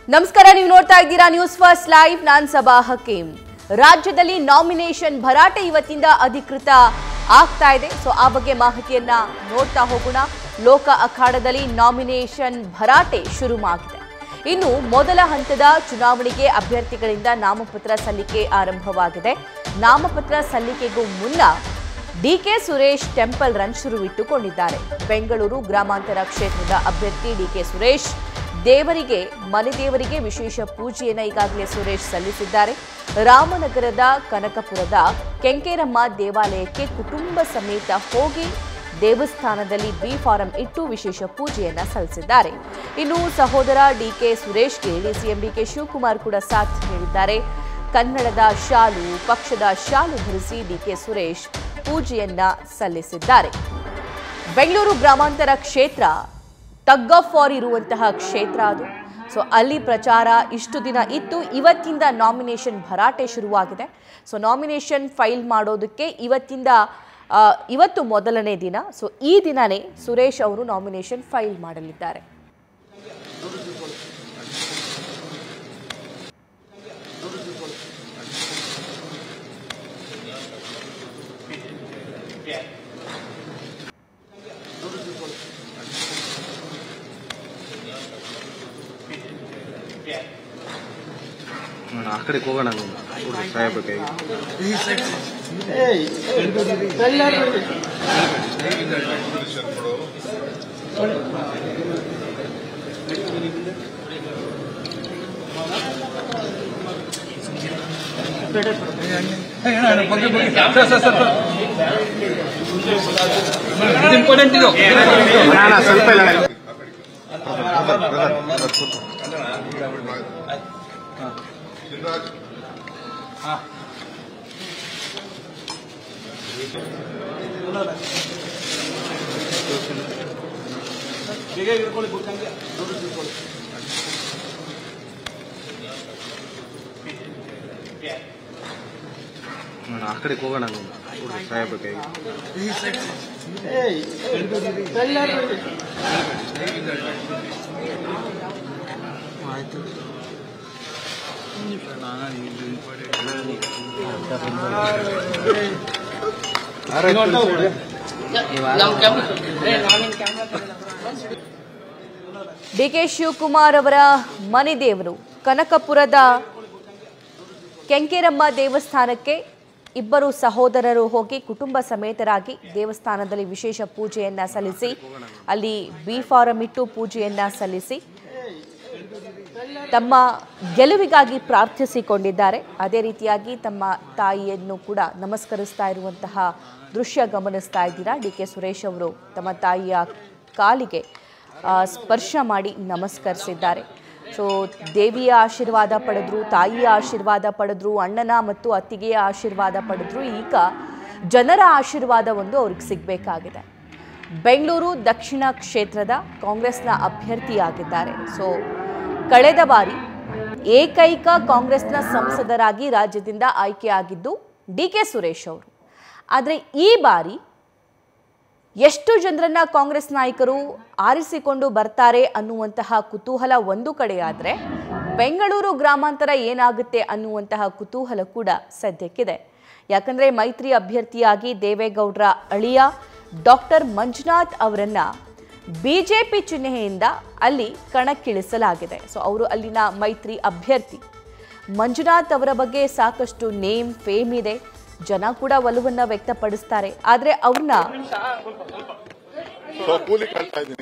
ನಮಸ್ಕಾರ ನೀವು ನೋಡ್ತಾ ಇದ್ದೀರಾ ನ್ಯೂಸ್ ಫಸ್ಟ್ ಲೈವ್ ನಾನ್ ಸಬಾ ಹಕೀಂ ರಾಜ್ಯದಲ್ಲಿ ನಾಮಿನೇಷನ್ ಭರಾಟೆ ಇವತ್ತಿಂದ ಅಧಿಕೃತ ಆಗ್ತಾ ಇದೆ ಸೊ ಆ ಬಗ್ಗೆ ಮಾಹಿತಿಯನ್ನ ನೋಡ್ತಾ ಹೋಗೋಣ ಲೋಕ ಅಖಾಡದಲ್ಲಿ ನಾಮಿನೇಷನ್ ಭರಾಟೆ ಶುರುವಾಗಿದೆ ಇನ್ನು ಮೊದಲ ಹಂತದ ಚುನಾವಣೆಗೆ ಅಭ್ಯರ್ಥಿಗಳಿಂದ ನಾಮಪತ್ರ ಸಲ್ಲಿಕೆ ಆರಂಭವಾಗಿದೆ ನಾಮಪತ್ರ ಸಲ್ಲಿಕೆಗೂ ಮುನ್ನ ಡಿಕೆ ಸುರೇಶ್ ಟೆಂಪಲ್ ರನ್ ಶುರುವಿಟ್ಟುಕೊಂಡಿದ್ದಾರೆ ಬೆಂಗಳೂರು ಗ್ರಾಮಾಂತರ ಕ್ಷೇತ್ರದ ಅಭ್ಯರ್ಥಿ ಡಿಕೆ ಸುರೇಶ್ ದೇವರಿಗೆ ಮನೆ ದೇವರಿಗೆ ವಿಶೇಷ ಪೂಜೆಯನ್ನು ಈಗಾಗಲೇ ಸುರೇಶ್ ಸಲ್ಲಿಸಿದ್ದಾರೆ ರಾಮನಗರದ ಕನಕಪುರದ ಕೆಂಕೇರಮ್ಮ ದೇವಾಲಯಕ್ಕೆ ಕುಟುಂಬ ಸಮೇತ ಹೋಗಿ ದೇವಸ್ಥಾನದಲ್ಲಿ ಬಿ ಫಾರಂ ಇಟ್ಟು ವಿಶೇಷ ಪೂಜೆಯನ್ನ ಸಲ್ಲಿಸಿದ್ದಾರೆ ಇನ್ನು ಸಹೋದರ ಡಿಕೆ ಸುರೇಶ್ಗೆ ಡಿಸಿಎಂ ಡಿಕೆ ಶಿವಕುಮಾರ್ ಕೂಡ ಸಾಥ್ ನೀಡಿದ್ದಾರೆ ಕನ್ನಡದ ಶಾಲು ಪಕ್ಷದ ಶಾಲು ಧರಿಸಿ ಡಿಕೆ ಸುರೇಶ್ ಪೂಜೆಯನ್ನ ಸಲ್ಲಿಸಿದ್ದಾರೆ ಬೆಂಗಳೂರು ಗ್ರಾಮಾಂತರ ಕ್ಷೇತ್ರ ಟಗ್ ಆಫ್ ವಾರ್ ಇರುವಂತಹ ಕ್ಷೇತ್ರ ಅದು ಸೊ ಅಲ್ಲಿ ಪ್ರಚಾರ ಇಷ್ಟು ದಿನ ಇತ್ತು ಇವತ್ತಿಂದ ನಾಮಿನೇಷನ್ ಭರಾಟೆ ಶುರುವಾಗಿದೆ ಸೊ ನಾಮಿನೇಷನ್ ಫೈಲ್ ಮಾಡೋದಕ್ಕೆ ಇವತ್ತಿಂದ ಆ, ಇವತ್ತು ಮೊದಲನೇ ದಿನ ಸೊ ಈ ದಿನನೇ ಸುರೇಶ್ ಅವರು ನಾಮಿನೇಷನ್ ಫೈಲ್ ಮಾಡಲಿದ್ದಾರೆ ನೋಡು, ಆ ಕಡೆಗೆ ಹೋಗೋಣ ನಾವು. ಹುಡುಗ ಸಾಹೇಬ್ರ ಕೈಗೆ ಇಂಪಾರ್ಟೆಂಟ್ ಇದು ಅಣ್ಣ, ಸ್ವಲ್ಪ ಇಲ್ಲ ನೋಡು, ಆ ಕಡೆಗೆ ಹೋಗೋಣ ನಾವು. ಹುಡುಗ ಸಾಹೇಬ್ರ ಕೈಗೆ ಡಿಕೆ ಶಿವಕುಮಾರ್ ಅವರ ಮನೆ ದೇವರು ಕನಕಪುರದ ಕೆಂಕೇರಮ್ಮ ದೇವಸ್ಥಾನಕ್ಕೆ ಇಬ್ಬರು ಸಹೋದರರು ಹೋಗಿ ಕುಟುಂಬ ಸಮೇತರಾಗಿ ದೇವಸ್ಥಾನದಲ್ಲಿ ವಿಶೇಷ ಪೂಜೆಯನ್ನ ಸಲ್ಲಿಸಿ ಅಲ್ಲಿ ಬಿ ಫಾರಂ ಇಟ್ಟು ಪೂಜೆಯನ್ನ ಸಲ್ಲಿಸಿ ತಮ್ಮ ಗೆಲುವಿಗಾಗಿ ಪ್ರಾರ್ಥಿಸಿಕೊಂಡಿದ್ದಾರೆ ಅದೇ ರೀತಿಯಾಗಿ ತಮ್ಮ ತಾಯಿಯನ್ನು ಕೂಡ ನಮಸ್ಕರಿಸ್ತಾ ಇರುವಂತಹ ದೃಶ್ಯ ಗಮನಿಸ್ತಾ ಇದ್ದೀರಾ ಡಿ ಕೆ ಸುರೇಶ್ ಅವರು ತಮ್ಮ ತಾಯಿಯ ಕಾಲಿಗೆ ಆ, ಸ್ಪರ್ಶ ಮಾಡಿ ನಮಸ್ಕರಿಸಿದ್ದಾರೆ ಸೊ ದೇವಿಯ ಆಶೀರ್ವಾದ ಪಡೆದ್ರು ತಾಯಿಯ ಆಶೀರ್ವಾದ ಪಡೆದ್ರು ಅಣ್ಣನ ಮತ್ತು ಅತ್ತಿಗೆಯ ಆಶೀರ್ವಾದ ಪಡೆದ್ರು ಈಗ ಜನರ ಆಶೀರ್ವಾದ ಒಂದು ಅವ್ರಿಗೆ ಸಿಗಬೇಕಾಗಿದೆ ಬೆಂಗಳೂರು ದಕ್ಷಿಣ ಕ್ಷೇತ್ರದ ಕಾಂಗ್ರೆಸ್ನ ಅಭ್ಯರ್ಥಿಯಾಗಿದ್ದಾರೆ ಸೊ ಕಳೆದ ಬಾರಿ ಏಕೈಕ ಕಾಂಗ್ರೆಸ್ನ ಸಂಸದರಾಗಿ ರಾಜ್ಯದಿಂದ ಆಯ್ಕೆಯಾಗಿದ್ದು ಡಿ ಕೆ ಸುರೇಶ್ ಅವರು ಆದರೆ ಈ ಬಾರಿ ಎಷ್ಟು ಜನರನ್ನ ಕಾಂಗ್ರೆಸ್ ನಾಯಕರು ಆರಿಸಿಕೊಂಡು ಬರ್ತಾರೆ ಅನ್ನುವಂತಹ ಕುತೂಹಲ ಒಂದು ಕಡೆಯಾದರೆ ಬೆಂಗಳೂರು ಗ್ರಾಮಾಂತರ ಏನಾಗುತ್ತೆ ಅನ್ನುವಂತಹ ಕುತೂಹಲ ಕೂಡ ಸದ್ಯಕ್ಕಿದೆ ಯಾಕಂದ್ರೆ ಮೈತ್ರಿ ಅಭ್ಯರ್ಥಿಯಾಗಿ ದೇವೇಗೌಡರ ಅಳಿಯ ಡಾಕ್ಟರ್ ಮಂಜುನಾಥ್ ಅವರನ್ನ ಬಿಜೆಪಿ ಚಿಹ್ನೆಯಿಂದ ಅಲ್ಲಿ ಕಣಕ್ಕಿಳಿಸಲಾಗಿದೆ ಸೊ ಅವರು ಅಲ್ಲಿನ ಮೈತ್ರಿ ಅಭ್ಯರ್ಥಿ ಮಂಜುನಾಥ್ ಅವರ ಬಗ್ಗೆ ಸಾಕಷ್ಟು ನೇಮ್ ಫೇಮ್ ಇದೆ ಜನ ಕೂಡ ಒಲವನ್ನ ವ್ಯಕ್ತಪಡಿಸ್ತಾರೆ ಆದ್ರೆ ಅವ್ರನ್ನ ಸೊ ಕೂಲಿ ಕಳ್ತಾ ಇದ್ದೀನಿ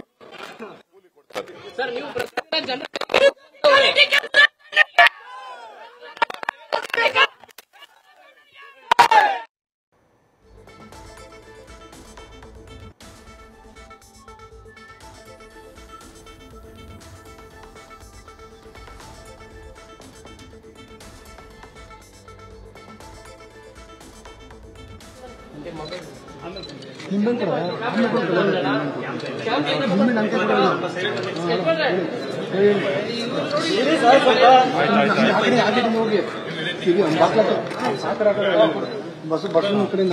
ಬಸ್ ಬಸ್ ಕಡೆಯಿಂದ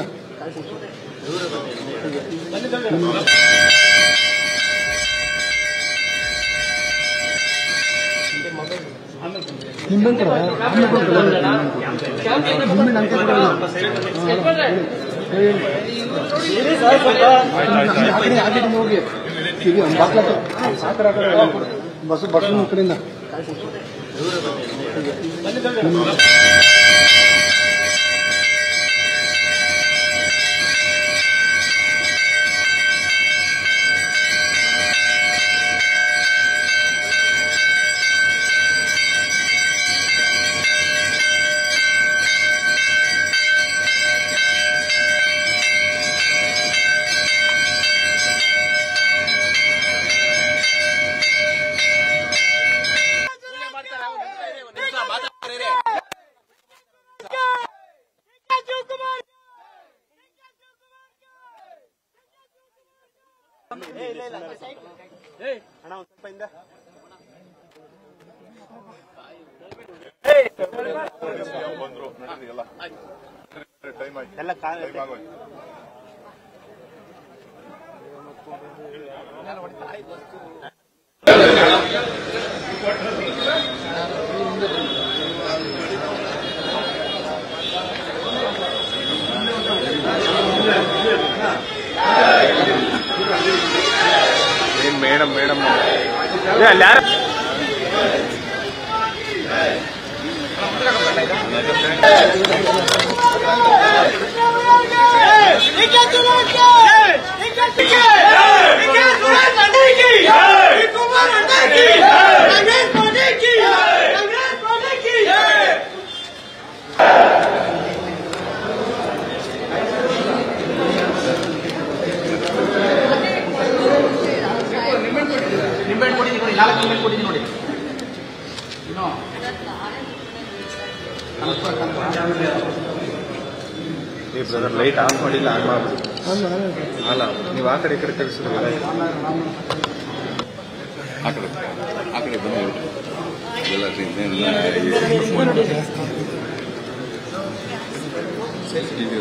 ನಿಂಬೆಹಣ್ಣು ಕೊಡ ಆಮೇಲೆ ಕೊಡು. ನಿಂಬೆಹಣ್ಣು ಅಂತೆ ಕೊಡು. ಹಾ, ಹೇಳಿ. ಹೇಳಿ. ಆ ಕಡೆ ಆ ಕಡೆ ಹೋಗಿ ಈಗ ಒಂದು ಬಾಕ್ಲ ಹತ್ರ. ಆ ಕಡೆ ಆ ಕಡೆ ಹೋಗಿ. ಬಸ್ ಬಸ್ ಈ ಕಡೆಯಿಂದ ಏನ್ ಮೇಡಮ್ ಮೇಡಮ್ ಈ ಬ್ರದರ್ ಲೈಟ್ ಆಫ್ ಮಾಡಿಲ್ಲ ಆನ್ ಮಾಡ್ಬಿಡಿ ಅಲ್ಲ ನೀವು ಆ ಕಡೆ ಈ ಕಡೆ ತೆಗೆಸಿದ್ರೆ ಆ ಕಡೆ ಆ ಕಡೆ ಬಂದು ಎಲ್ಲ ಇನ್ನೇನಿಲ್ಲ ಟಿವಿ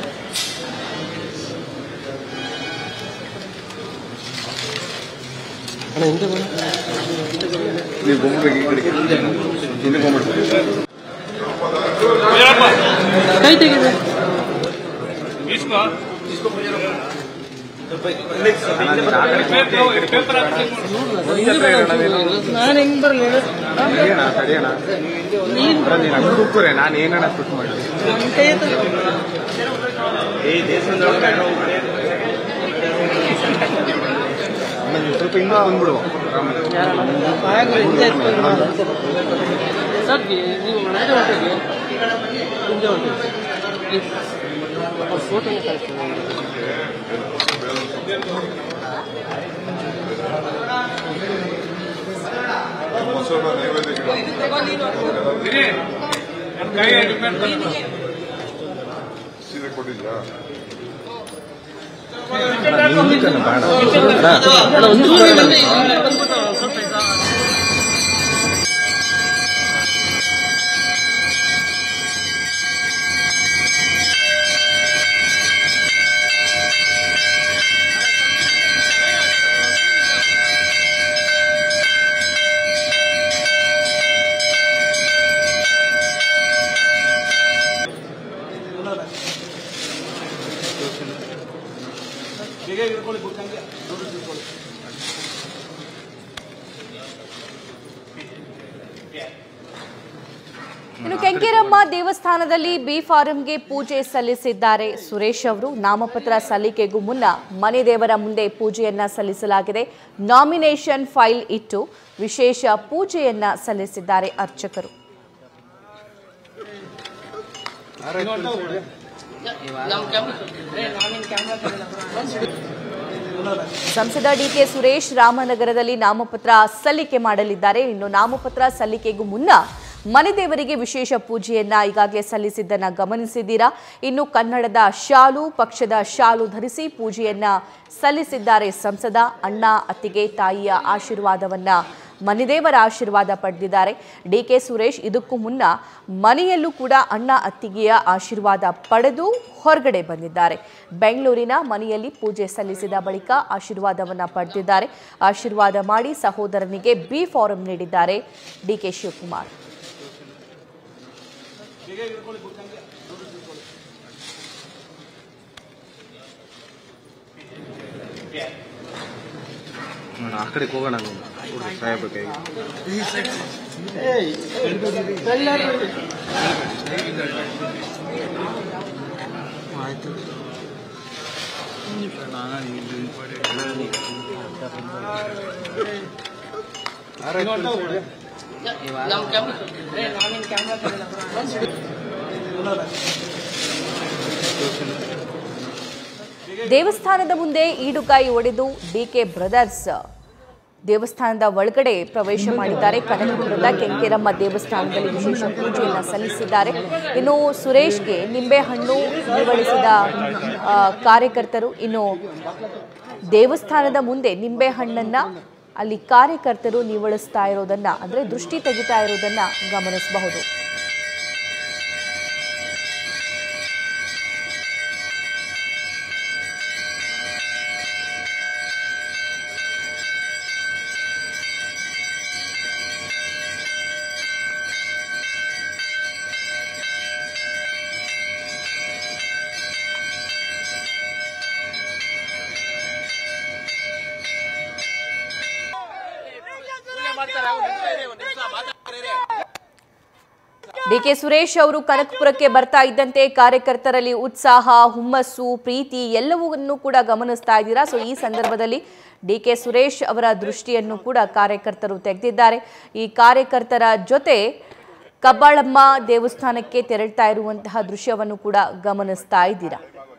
ನೀವು ಬಂದ್ಬಿಡಿ ಈ ಕಡೆಗೆ ಹಿಂದೆ ಬಂದ್ಬಿಡ್ತೀವಿ ನಾನು ಹೆಂಗ್ ಬರಲಿ ತಡಿಯೋಣ ತಡಿಯೋಣ ನೀನು ಹಂಗೆ ಕೂತ್ಕೋರೆ ನಾನು ಏನಣ್ಣ ಶೂಟ್ ಮಾಡಿ ನೀವು ಸ್ವಲ್ಪ ಹಿಂದೆ ಬಂದ್ಬಿಡುವ ಸರ್ ನೀವು ಮನೆಗೆ ಹೊಂಟೋಗಿ ಹಿಂದೆ ಹೊಂಟೋಗಿ ಪ್ಲೀಸ್ ಅವ್ರ ಫೋಟೋನೇ ಕಳಿಸ್ತೀನಿ ಸೀರೆ ಕೊಟ್ಟಿದ್ರಾ ನಿಂದಿಕನ ಬೇಡ ಅಲ್ಲ ಒಂದು ಚೂರು ಬಂದು ಇಲ್ಲಿ ಬಂದ್ಬಿಟ್ಟು ಸ್ವಲ್ಪ ಇದು ಇನ್ನು ಕೆಂಕೇರಮ್ಮ ದೇವಸ್ಥಾನದಲ್ಲಿ ಬಿ ಫಾರಂಗೆ ಪೂಜೆ ಸಲ್ಲಿಸಿದ್ದಾರೆ ಸುರೇಶ್ ಅವರು ನಾಮಪತ್ರ ಸಲ್ಲಿಕೆಗೂ ಮುನ್ನ ಮನೆ ದೇವರ ಮುಂದೆ ಪೂಜೆಯನ್ನ ಸಲ್ಲಿಸಲಾಗಿದೆ ನಾಮಿನೇಷನ್ ಫೈಲ್ ಇಟ್ಟು ವಿಶೇಷ ಪೂಜೆಯನ್ನ ಸಲ್ಲಿಸಿದ್ದಾರೆ ಅರ್ಚಕರು ನಮ್ಮ ಕ್ಯಾಮ್ರಾ ನಾನೇನು ಕ್ಯಾಮ್ರಾ ಸಂಸದ ಡಿಕೆ ಸುರೇಶ್ ರಾಮನಗರದಲ್ಲಿ ನಾಮಪತ್ರ ಸಲ್ಲಿಕೆ ಮಾಡಲಿದ್ದಾರೆ ಇನ್ನು ನಾಮಪತ್ರ ಸಲ್ಲಿಕೆಗೂ ಮುನ್ನ ಮನೆ ದೇವರಿಗೆ ವಿಶೇಷ ಪೂಜೆಯನ್ನ ಈಗಾಗಲೇ ಸಲ್ಲಿಸಿದ್ದನ್ನ ಗಮನಿಸಿದ್ದೀರಾ ಇನ್ನು ಕನ್ನಡದ ಶಾಲು ಪಕ್ಷದ ಶಾಲು ಧರಿಸಿ ಪೂಜೆಯನ್ನ ಸಲ್ಲಿಸಿದ್ದಾರೆ ಸಂಸದ ಅಣ್ಣ ಅತ್ತಿಗೆ ತಾಯಿಯ ಆಶೀರ್ವಾದವನ್ನ ಮನೆದೇವರ ಆಶೀರ್ವಾದ ಪಡೆದಿದ್ದಾರೆ ಡಿ ಕೆ ಸುರೇಶ್ ಇದಕ್ಕೂ ಮುನ್ನ ಮನೆಯಲ್ಲೂ ಕೂಡ ಅಣ್ಣ ಅತ್ತಿಗೆಯ ಆಶೀರ್ವಾದ ಪಡೆದು ಹೊರಗಡೆ ಬಂದಿದ್ದಾರೆ ಬೆಂಗಳೂರಿನ ಮನೆಯಲ್ಲಿ ಪೂಜೆ ಸಲ್ಲಿಸಿದ ಬಳಿಕ ಆಶೀರ್ವಾದವನ್ನ ಪಡೆದಿದ್ದಾರೆ ಆಶೀರ್ವಾದ ಮಾಡಿ ಸಹೋದರನಿಗೆ ಬಿ ಫಾರಂ ನೀಡಿದ್ದಾರೆ ಡಿಕೆ ಶಿವಕುಮಾರ್ ಆ ಕಡೆಗೆ ಹೋಗೋಣ ಸಾಹೇಬ್ರಿಗೆ ದೇವಸ್ಥಾನದ ಮುಂದೆ ಈಡುಗಾಯಿ ಒಡೆದು ಡಿಕೆ ಬ್ರದರ್ಸ್ ದೇವಸ್ಥಾನದ ಒಳಗಡೆ ಪ್ರವೇಶ ಮಾಡಿದ್ದಾರೆ ಕನಕಪುರದ ಕೆಂಕೇರಮ್ಮ ದೇವಸ್ಥಾನದಲ್ಲಿ ವಿಶೇಷ ಪೂಜೆಯನ್ನ ಸಲ್ಲಿಸಿದ್ದಾರೆ ಇನ್ನು ಸುರೇಶ್ಗೆ ನಿಂಬೆಹಣ್ಣು ನಿವಳಿಸಿದ ಆ, ಕಾರ್ಯಕರ್ತರು ಇನ್ನು ದೇವಸ್ಥಾನದ ಮುಂದೆ ನಿಂಬೆಹಣ್ಣನ್ನ ಅಲ್ಲಿ ಕಾರ್ಯಕರ್ತರು ನಿವಳಿಸ್ತಾ ಇರೋದನ್ನ ಅಂದ್ರೆ ದೃಷ್ಟಿ ತೆಗಿತಾ ಇರೋದನ್ನ ಗಮನಿಸಬಹುದು ಡಿಕೆ ಸುರೇಶ್ ಅವರು ಕನಕಪುರಕ್ಕೆ ಬರ್ತಾ ಇದ್ದಂತೆ ಕಾರ್ಯಕರ್ತರಲ್ಲಿ ಉತ್ಸಾಹ ಹುಮ್ಮಸ್ಸು ಪ್ರೀತಿ ಎಲ್ಲವನ್ನೂ ಕೂಡ ಗಮನಿಸ್ತಾ ಇದ್ದೀರಾ ಸೊ ಈ ಸಂದರ್ಭದಲ್ಲಿ ಡಿಕೆ ಸುರೇಶ್ ಅವರ ದೃಷ್ಟಿಯನ್ನು ಕೂಡ ಕಾರ್ಯಕರ್ತರು ತೆಗೆದಿದ್ದಾರೆ ಈ ಕಾರ್ಯಕರ್ತರ ಜೊತೆ ಕಬ್ಬಾಳಮ್ಮ ದೇವಸ್ಥಾನಕ್ಕೆ ತೆರಳ್ತಾ ಇರುವಂತಹ ದೃಶ್ಯವನ್ನು ಕೂಡ ಗಮನಿಸ್ತಾ ಇದ್ದೀರಾ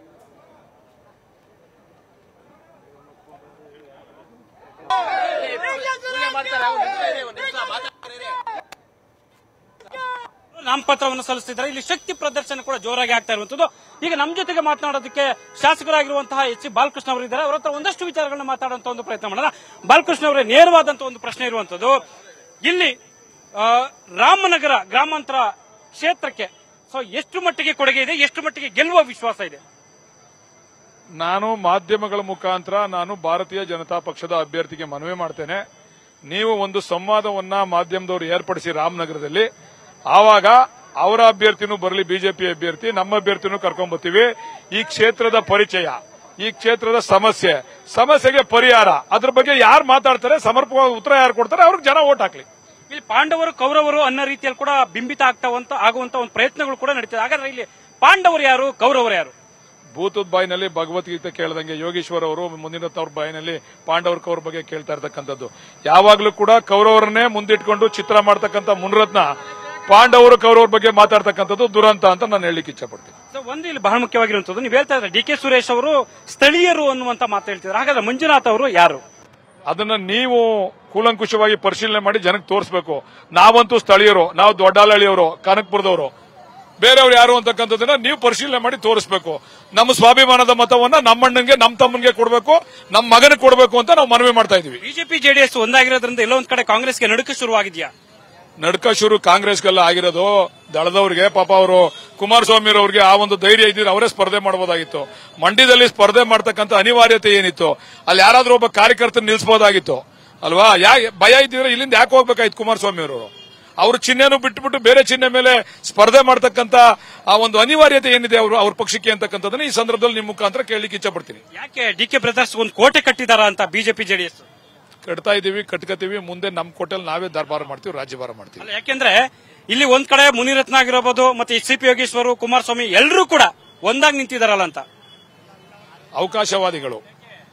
ನಾಮಪತ್ರವನ್ನು ಸಲ್ಲಿಸಿದ್ದಾರೆ ಇಲ್ಲಿ ಶಕ್ತಿ ಪ್ರದರ್ಶನ ಕೂಡ ಜೋರಾಗಿ ಆಗ್ತಾ ಇರುವಂತದ್ದು ಈಗ ನಮ್ಮ ಜೊತೆಗೆ ಮಾತನಾಡೋದಕ್ಕೆ ಶಾಸಕರಾಗಿರುವಂತಹ ಎಚ್ ಸಿ ಬಾಲಕೃಷ್ಣ ಅವರು ಇದ್ದಾರೆ ಅವರ ಹತ್ರ ಒಂದಷ್ಟು ವಿಚಾರಗಳನ್ನ ಮಾತಾಡುವಂತ ಒಂದು ಪ್ರಯತ್ನ ಮಾಡೋಣ ಬಾಲಕೃಷ್ಣ ಅವರೇ ನೇರವಾದಂತಹ ಒಂದು ಪ್ರಶ್ನೆ ಇರುವಂತದ್ದು ಇಲ್ಲಿ ಆ, ರಾಮನಗರ ಗ್ರಾಮಾಂತರ ಕ್ಷೇತ್ರಕ್ಕೆ ಸೊ ಎಷ್ಟು ಮಟ್ಟಿಗೆ ಕೊಡುಗೆ ಇದೆ ಎಷ್ಟು ಮಟ್ಟಿಗೆ ಗೆಲ್ಲುವ ವಿಶ್ವಾಸ ಇದೆ ನಾನು ಮಾಧ್ಯಮಗಳ ಮುಖಾಂತರ ನಾನು ಭಾರತೀಯ ಜನತಾ ಪಕ್ಷದ ಅಭ್ಯರ್ಥಿಗೆ ಮನವಿ ಮಾಡ್ತೇನೆ ನೀವು ಒಂದು ಸಂವಾದವನ್ನ ಮಾಧ್ಯಮದವರು ಏರ್ಪಡಿಸಿ ರಾಮನಗರದಲ್ಲಿ ಆವಾಗ ಅವರ ಅಭ್ಯರ್ಥಿನೂ ಬರಲಿ ಬಿಜೆಪಿ ಅಭ್ಯರ್ಥಿ ನಮ್ಮ ಅಭ್ಯರ್ಥಿನೂ ಕರ್ಕೊಂಡ್ ಬರ್ತೀವಿ ಈ ಕ್ಷೇತ್ರದ ಪರಿಚಯ ಈ ಕ್ಷೇತ್ರದ ಸಮಸ್ಯೆ ಸಮಸ್ಯೆಗೆ ಪರಿಹಾರ ಅದ್ರ ಬಗ್ಗೆ ಯಾರು ಮಾತಾಡ್ತಾರೆ ಸಮರ್ಪಕವಾಗಿ ಉತ್ತರ ಯಾರು ಕೊಡ್ತಾರೆ ಅವ್ರಿಗೆ ಜನ ಓಟ್ ಹಾಕ್ಲಿ ಇಲ್ಲಿ ಪಾಂಡವರು ಕೌರವರು ಅನ್ನೋ ರೀತಿಯಲ್ಲಿ ಕೂಡ ಬಿಂಬಿತ ಆಗ್ತಾವಂತ ಆಗುವಂತ ಒಂದು ಪ್ರಯತ್ನಗಳು ಕೂಡ ನಡೀತದೆ ಹಾಗಾದ್ರೆ ಇಲ್ಲಿ ಪಾಂಡವರು ಯಾರು ಕೌರವರು ಯಾರು ಭೂತದ ಬಾಯಿನಲ್ಲಿ ಭಗವದ್ಗೀತೆ ಕೇಳ್ದಂಗೆ ಯೋಗೇಶ್ವರ್ ಅವರು ಮುಂದಿನ ಅವ್ರ ಬಾಯಿನಲ್ಲಿ ಪಾಂಡವರ ಕೌರ ಬಗ್ಗೆ ಕೇಳ್ತಾ ಇರ್ತಕ್ಕಂಥದ್ದು ಯಾವಾಗ್ಲೂ ಕೂಡ ಕೌರವರನ್ನೇ ಮುಂದಿಟ್ಕೊಂಡು ಚಿತ್ರ ಮಾಡ್ತಕ್ಕಂಥ ಮುನ್ರತ್ನ ಪಾಂಡವರು ಕೌರವರ ಬಗ್ಗೆ ಮಾತಾಡ್ತಕ್ಕಂಥದ್ದು ದುರಂತ ಅಂತ ನಾನು ಹೇಳಲಿಕ್ಕೆ ಇಚ್ಛಪಡ್ತೀನಿ ಸೊ ಒಂದು ಇಲ್ಲಿ ಬಹಳ ಮುಖ್ಯವಾಗಿರುವಂತದ್ದು ನೀವು ಹೇಳ್ತಾ ಇದ್ರೆ ಡಿ ಕೆ ಸುರೇಶ್ ಅವರು ಸ್ಥಳೀಯರು ಅನ್ನುವಂತ ಮಾತು ಹೇಳ್ತಿದ್ದಾರೆ ಹಾಗಾದ್ರೆ ಮಂಜುನಾಥ್ ಅವರು ಯಾರು ಅದನ್ನ ನೀವು ಕೂಲಂಕುಷವಾಗಿ ಪರಿಶೀಲನೆ ಮಾಡಿ ಜನಕ್ಕೆ ತೋರಿಸಬೇಕು ನಾವಂತೂ ಸ್ಥಳೀಯರು ನಾವು ದೊಡ್ಡಾಲಳಿಯವರು ಕನಕಪುರದವರು ಬೇರೆಯವ್ರು ಯಾರು ಅಂತಕ್ಕಂಥದ್ದನ್ನ ನೀವು ಪರಿಶೀಲನೆ ಮಾಡಿ ತೋರಿಸಬೇಕು ನಮ್ಮ ಸ್ವಾಭಿಮಾನದ ಮತವನ್ನ ನಮ್ಮಣ್ಣಂಗೆ ನಮ್ಮ ತಮ್ಮನಿಗೆ ಕೊಡಬೇಕು ನಮ್ಮ ಮಗನಿಗೆ ಕೊಡಬೇಕು ಅಂತ ನಾವು ಮನವಿ ಮಾಡ್ತಾ ಇದೀವಿ ಬಿಜೆಪಿ ಜೆಡಿಎಸ್ ಒಂದಾಗಿರೋದ್ರಿಂದ ಎಲ್ಲೋ ಒಂದ್ ಕಡೆ ಕಾಂಗ್ರೆಸ್ಗೆ ನಡುಕ ಶುರುವಾಗಿದೆಯಾ ನಡ್ಕ ಶುರು ಕಾಂಗ್ರೆಸ್ಗೆಲ್ಲ ಆಗಿರೋದು ದಳದವ್ರಿಗೆ ಪಾಪ ಅವರು ಕುಮಾರಸ್ವಾಮಿ ಅವ್ರಿಗೆ ಆ ಒಂದು ಧೈರ್ಯ ಇದ್ದಿದ್ರೆ ಅವರೇ ಸ್ಪರ್ಧೆ ಮಾಡಬಹುದಾಗಿತ್ತು ಮಂಡ್ಯದಲ್ಲಿ ಸ್ಪರ್ಧೆ ಮಾಡ್ತಕ್ಕಂಥ ಅನಿವಾರ್ಯತೆ ಏನಿತ್ತು ಅಲ್ಲಿ ಯಾರಾದ್ರೂ ಒಬ್ಬ ಕಾರ್ಯಕರ್ತನ ನಿಲ್ಲಿಸಬಹುದಾಗಿತ್ತು ಅಲ್ವಾ ಯಾ ಭಯ ಇದ್ದಿದ್ರೆ ಇಲ್ಲಿಂದ ಯಾಕೆ ಹೋಗ್ಬೇಕಾಯ್ತು ಕುಮಾರಸ್ವಾಮಿ ಅವರು ಅವ್ರ ಚಿಹ್ನೆನೂ ಬಿಟ್ಬಿಟ್ಟು ಬೇರೆ ಚಿಹ್ನೆ ಮೇಲೆ ಸ್ಪರ್ಧೆ ಮಾಡ್ತಕ್ಕಂಥ ಆ ಒಂದು ಅನಿವಾರ್ಯತೆ ಏನಿದೆ ಅವರು ಅವ್ರ ಪಕ್ಷಕ್ಕೆ ಅಂತಕ್ಕಂಥದ್ದನ್ನ ಈ ಸಂದರ್ಭದಲ್ಲಿ ನಿಮ್ಮ ಮುಖಾಂತರ ಕೇಳಲಿಕ್ಕೆ ಇಚ್ಛಪಡ್ತೀನಿ ಯಾಕೆ ಡಿ ಕೆ ಬ್ರದರ್ಸ್ ಒಂದು ಕೋಟೆ ಕಟ್ಟಿದಾರ ಅಂತ ಬಿಜೆಪಿ ಜೆಡಿಎಸ್ ಕಟ್ತಾ ಇದೀವಿ ಕಟ್ಕತೀವಿ ಮುಂದೆ ನಮ್ಮ ಕೋಟೆಲ್ ನಾವೇ ದರ್ಬಾರ ಮಾಡ್ತೀವಿ ರಾಜ್ಯಭಾರ ಮಾಡ್ತೀವಿ ಅಲ್ಲ ಯಾಕೆಂದ್ರೆ ಇಲ್ಲಿ ಒಂದ್ ಕಡೆ ಮುನಿರತ್ನ ಆಗಿರಬಹುದು ಮತ್ತೆ ಸಿ ಪಿ ಯೋಗೇಶ್ವರ್ ಕುಮಾರಸ್ವಾಮಿ ಎಲ್ಲರೂ ಕೂಡ ಒಂದಾಗಿ ನಿಂತಿದಾರಲ್ಲ ಅಂತ ಅವಕಾಶವಾದಿಗಳು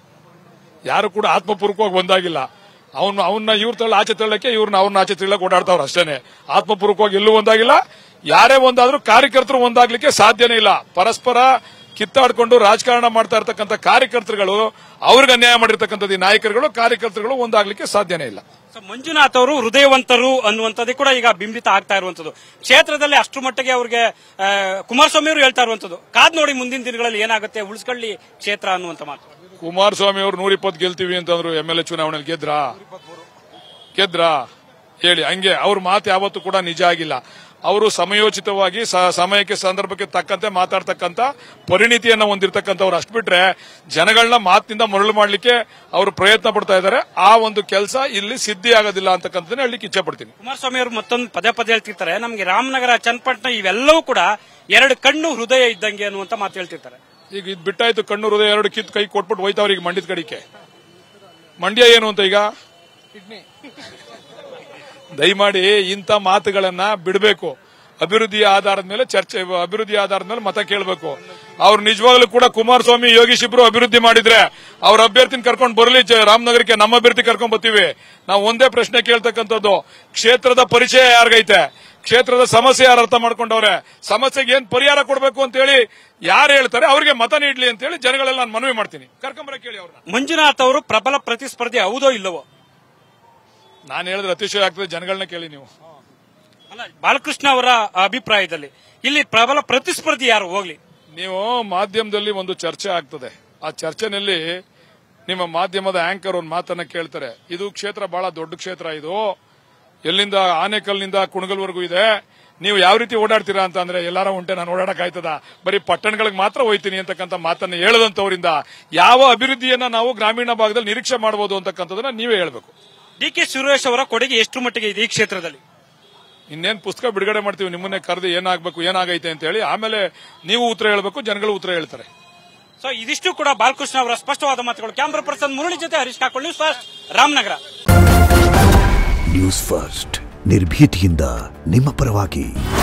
ಯಾರು ಕೂಡ ಆತ್ಮಪೂರ್ವಕವಾಗಿ ಒಂದಾಗಿಲ್ಲ ಅವನು ಅವನ್ನ ಇವ್ರ ತಳ್ಳ ಆಚೆ ತಳ್ಳಕ್ಕೆ ಇವ್ರನ್ನ ಅವ್ರನ್ನ ಆಚೆ ತಳ್ಳಕ್ಕೆ ಓಡಾಡ್ತಾವ್ರ ಅಷ್ಟೇನೆ ಆತ್ಮಪೂರ್ವಕವಾಗಿ ಎಲ್ಲೂ ಒಂದಾಗಿಲ್ಲ ಯಾರೇ ಒಂದಾದ್ರೂ ಕಾರ್ಯಕರ್ತರು ಒಂದಾಗ್ಲಿಕ್ಕೆ ಸಾಧ್ಯನೇ ಇಲ್ಲ ಪರಸ್ಪರ ಕಿತ್ತಾಡ್ಕೊಂಡು ರಾಜಕಾರಣ ಮಾಡ್ತಾ ಇರ್ತಕ್ಕಂಥ ಕಾರ್ಯಕರ್ತರುಗಳು ಅವ್ರಿಗೆ ಅನ್ಯಾಯ ಮಾಡಿರ್ತಕ್ಕಂಥದ್ದು ಈ ನಾಯಕರುಗಳು ಕಾರ್ಯಕರ್ತರುಗಳು ಒಂದಾಗ್ಲಿಕ್ಕೆ ಸಾಧ್ಯನೇ ಇಲ್ಲ ಸೊ ಮಂಜುನಾಥ್ ಅವರು ಹೃದಯವಂತರು ಅನ್ನುವಂಥದ್ದು ಕೂಡ ಈಗ ಬಿಂಬಿತ ಆಗ್ತಾ ಇರುವಂತದ್ದು ಕ್ಷೇತ್ರದಲ್ಲಿ ಅಷ್ಟರ ಮಟ್ಟಿಗೆ ಅವ್ರಿಗೆ ಆ, ಕುಮಾರಸ್ವಾಮಿ ಅವರು ಹೇಳ್ತಾ ಇರುವಂತದ್ದು ಕಾದ್ ನೋಡಿ ಮುಂದಿನ ದಿನಗಳಲ್ಲಿ ಏನಾಗುತ್ತೆ ಉಳಿಸ್ಕೊಳ್ಳಿ ಕ್ಷೇತ್ರ ಅನ್ನುವಂತ ಮಾತು ಕುಮಾರಸ್ವಾಮಿ ಅವರು ನೂರ ಇಪ್ಪತ್ತು ಗೆಲ್ತೀವಿ ಅಂತಂದ್ರು ಎಂ ಎಲ್ ಎ ಚುನಾವಣೆಯಲ್ಲಿ ಗೆದ್ರಾ ಗೆದ್ರಾ ಹೇಳಿ ಹಂಗೆ ಅವ್ರ ಮಾತು ಯಾವತ್ತೂ ಕೂಡ ನಿಜ ಆಗಿಲ್ಲ ಅವರು ಸಮಯೋಚಿತವಾಗಿ ಸ- ಸಮಯಕ್ಕೆ ಸಂದರ್ಭಕ್ಕೆ ತಕ್ಕಂತೆ ಮಾತಾಡ್ತಕ್ಕಂತ ಪರಿಣಿತಿಯನ್ನ ಹೊಂದಿರತಕ್ಕಂಥವ್ರು ಅಷ್ಟು ಬಿಟ್ರೆ ಜನಗಳನ್ನ ಮಾತಿನಿಂದ ಮರಳು ಮಾಡ್ಲಿಕ್ಕೆ ಅವರು ಪ್ರಯತ್ನ ಪಡ್ತಾ ಇದ್ದಾರೆ ಆ ಒಂದು ಕೆಲಸ ಇಲ್ಲಿ ಸಿದ್ಧಿ ಆಗೋದಿಲ್ಲ ಅಂತಕ್ಕಂಥದ್ದನ್ನ ಹೇಳಲಿಕ್ಕೆ ಇಚ್ಛೆ ಪಡ್ತೀನಿ ಕುಮಾರಸ್ವಾಮಿ ಅವರು ಮತ್ತೊಂದು ಪದೇ ಪದೇ ಹೇಳ್ತಿರ್ತಾರೆ ನಮಗೆ ರಾಮನಗರ ಚನ್ನಪಟ್ಟಣ ಇವೆಲ್ಲವೂ ಕೂಡ ಎರಡು ಕಣ್ಣು ಹೃದಯ ಇದ್ದಂಗೆ ಅನ್ನುವಂತ ಮಾತು ಹೇಳ್ತಿರ್ತಾರೆ ಈಗ ಇದು ಬಿಟ್ಟಾಯ್ತು ಕಣ್ಣು ಹೃದಯ ಎರಡು ಕಿತ್ತು ಕೈ ಕೊಟ್ಬಿಟ್ಟು ಹೋಯ್ತಾವ್ರ ಈಗ ಮಂಡ್ಯದ ಕಡಿಕೆ ಮಂಡ್ಯ ಏನು ಅಂತ ಈಗ ದಯಮಾಡಿ ಇಂಥ ಮಾತುಗಳನ್ನ ಬಿಡಬೇಕು ಅಭಿವೃದ್ಧಿಯ ಆಧಾರದ ಮೇಲೆ ಚರ್ಚೆ ಅಭಿವೃದ್ಧಿ ಆಧಾರದ ಮೇಲೆ ಮತ ಕೇಳಬೇಕು ಅವ್ರು ನಿಜವಾಗ್ಲೂ ಕೂಡ ಕುಮಾರಸ್ವಾಮಿ ಯೋಗೀಶ್ ಇಬ್ರು ಅಭಿವೃದ್ಧಿ ಮಾಡಿದ್ರೆ ಅವ್ರ ಅಭ್ಯರ್ಥಿನ ಕರ್ಕೊಂಡು ಬರಲಿ ಜ- ರಾಮನಗರಕ್ಕೆ ನಮ್ಮ ಅಭ್ಯರ್ಥಿ ಕರ್ಕೊಂಡ್ ಬರ್ತೀವಿ ನಾವು ಒಂದೇ ಪ್ರಶ್ನೆ ಕೇಳ್ತಕ್ಕಂಥದ್ದು ಕ್ಷೇತ್ರದ ಪರಿಚಯ ಯಾರಿಗೈತೆ ಕ್ಷೇತ್ರದ ಸಮಸ್ಯೆ ಯಾರು ಅರ್ಥ ಮಾಡ್ಕೊಂಡವ್ರೆ ಸಮಸ್ಯೆಗೆ ಏನ್ ಪರಿಹಾರ ಕೊಡಬೇಕು ಅಂತ ಹೇಳಿ ಯಾರು ಹೇಳ್ತಾರೆ ಅವ್ರಿಗೆ ಮತ ನೀಡ್ಲಿ ಅಂತ ಹೇಳಿ ಜನಗಳೆಲ್ಲ ನಾನು ಮನವಿ ಮಾಡ್ತೀನಿ ಕರ್ಕೊಂಬರಕ್ಕೆ ಕೇಳಿ ಅವ್ರನ್ನ ಮಂಜುನಾಥ್ ಅವರು ಪ್ರಬಲ ಪ್ರತಿಸ್ಪರ್ಧಿ ಹೌದೋ ಇಲ್ಲವೋ ನಾನು ಹೇಳಿದ್ರೆ ಅತಿಶಯ ಆಗ್ತದೆ ಜನಗಳನ್ನ ಕೇಳಿ ನೀವು ಅಲ್ಲ ಬಾಲಕೃಷ್ಣ ಅವರ ಅಭಿಪ್ರಾಯದಲ್ಲಿ ಇಲ್ಲಿ ಪ್ರಬಲ ಪ್ರತಿಸ್ಪರ್ಧಿ ಯಾರು ಹೋಗ್ಲಿ ನೀವು ಮಾಧ್ಯಮದಲ್ಲಿ ಒಂದು ಚರ್ಚೆ ಆಗ್ತದೆ ಆ ಚರ್ಚೆನಲ್ಲಿ ನಿಮ್ಮ ಮಾಧ್ಯಮದ ಆಂಕರ್ ಒಂದು ಮಾತನ್ನ ಕೇಳ್ತಾರೆ ಇದು ಕ್ಷೇತ್ರ ಬಹಳ ದೊಡ್ಡ ಕ್ಷೇತ್ರ ಇದು ಎಲ್ಲಿಂದ ಆನೆಕಲ್ನಿಂದ ಕುಣಗಲ್ವರೆಗೂ ಇದೆ ನೀವು ಯಾವ ರೀತಿ ಓಡಾಡ್ತೀರಾ ಅಂತ ಅಂದ್ರೆ ಎಲ್ಲಾರ ಉಂಟೆ ನಾನು ಓಡಾಡಕ್ ಆಯ್ತದ ಬರೀ ಪಟ್ಟಣಗಳಿಗೆ ಮಾತ್ರ ಹೋಯ್ತೀನಿ ಅಂತಕ್ಕಂಥ ಮಾತನ್ನ ಹೇಳದಂತವರಿಂದ ಯಾವ ಅಭಿವೃದ್ಧಿಯನ್ನ ನಾವು ಗ್ರಾಮೀಣ ಭಾಗದಲ್ಲಿ ನಿರೀಕ್ಷೆ ಮಾಡಬಹುದು ಅಂತಕ್ಕಂಥದನ್ನ ನೀವೇ ಹೇಳ್ಬೇಕು ಡಿ ಕೆ ಸುರೇಶ್ ಅವರ ಕೊಡುಗೆ ಎಷ್ಟು ಮಟ್ಟಿಗೆ ಇದೆ ಈ ಕ್ಷೇತ್ರದಲ್ಲಿ ಇನ್ನೇನ್ ಪುಸ್ತಕ ಬಿಡುಗಡೆ ಮಾಡ್ತೀವಿ ನಿಮ್ಮನ್ನೇ ಕರೆದು ಏನಾಗಬೇಕು ಏನಾಗೈತೆ ಅಂತ ಹೇಳಿ ಆಮೇಲೆ ನೀವು ಉತ್ತರ ಹೇಳ್ಬೇಕು ಜನಗಳು ಉತ್ತರ ಹೇಳ್ತಾರೆ ಸೊ ಇದಿಷ್ಟು ಕೂಡ ಬಾಲಕೃಷ್ಣ ಅವರ ಸ್ಪಷ್ಟವಾದ ಮಾತುಗಳು ಕ್ಯಾಮ್ರಾ ಪರ್ಸನ್ ಮುರಳಿ ಜೊತೆ Harish Kakolli news first Ramanagara news first ನಿರ್ಭೀತಿಯಿಂದ ನಿಮ್ಮ ಪರವಾಗಿ